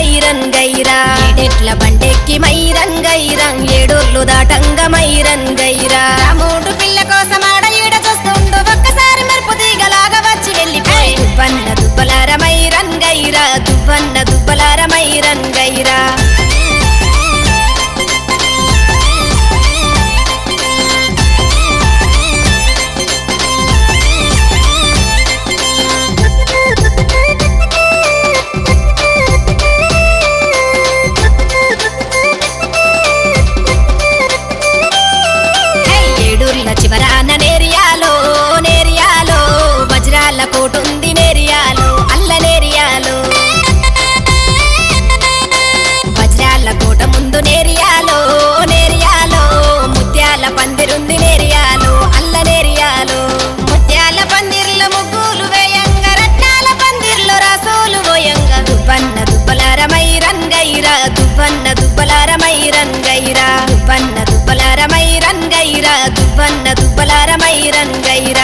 Myron గైరా ఏడెట్ల బండెక్కి మైరన్ గైరం ఏడోళ్ళు దాటంగ మైరన్ గైరా మూడు పిల్ల కోసం ఆడ ఈడ చూస్తుండు ఒక్కసారి మెరుపు తీగలాగా వచ్చి వెళ్ళిపోయి దువ్వన్న దుబ్బలార మైరన్ గైరా దువ్వన్న దుబ్బలార మైరన్ గైరా హే, ఏడూర్ల చివరాన నేరియాలో నేరియాలో వజ్రాల కోటుంది నేరియాలో అల్ల నేరియాలో వజ్రాల కోట ముందు నేరియాలో నేరియాలో ముత్యాల పందిరుంది నేరియాలో అల్ల నేరియాలో ముత్యాల పందిర్ల ముగ్గులు వేయంగ రత్నాల పందిర్లో రసోలు పోయంగ దువ్వన్న దుబ్బలార మైరన్ గైరా దువ్వన్న దుబ్బలార మైరన్ గైరా దువ్వన్న దుబ్బలార మైరన్ గైరా దువ్వన్న దుబ్బలార మైరన్ గైరా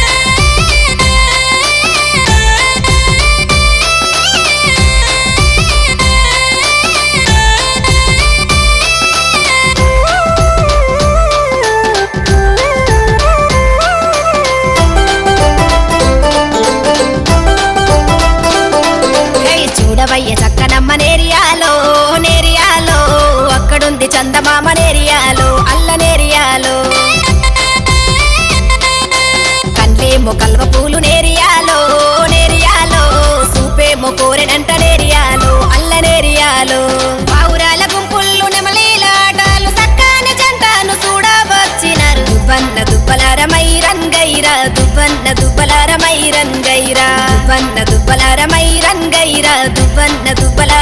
హే చూడవయ్య చక్కనమ్మ నేరియాలో నేరియాలో అక్కడుంది చందమామ నేరియాలో అల్ల నేరియాలో కండ్లేమో కల్వ పూలు నేరియాలో నేరియాలో సూపేమో కోరెనంట నేరియాలో అల్ల నేరియాలో పావురాల గుంపుళ్ళు నెమలీలాటాలు సక్కాని జంటను చూడవచ్చినారు దువ్వన్న దుబ్బలార మైరన్ గైరా దువ్వన్న దుబ్బలార మైరన్ గైరా దువ్వన్న దుబ్బలార మైరన్ గైరా దువ్వన్న దుబ్బలార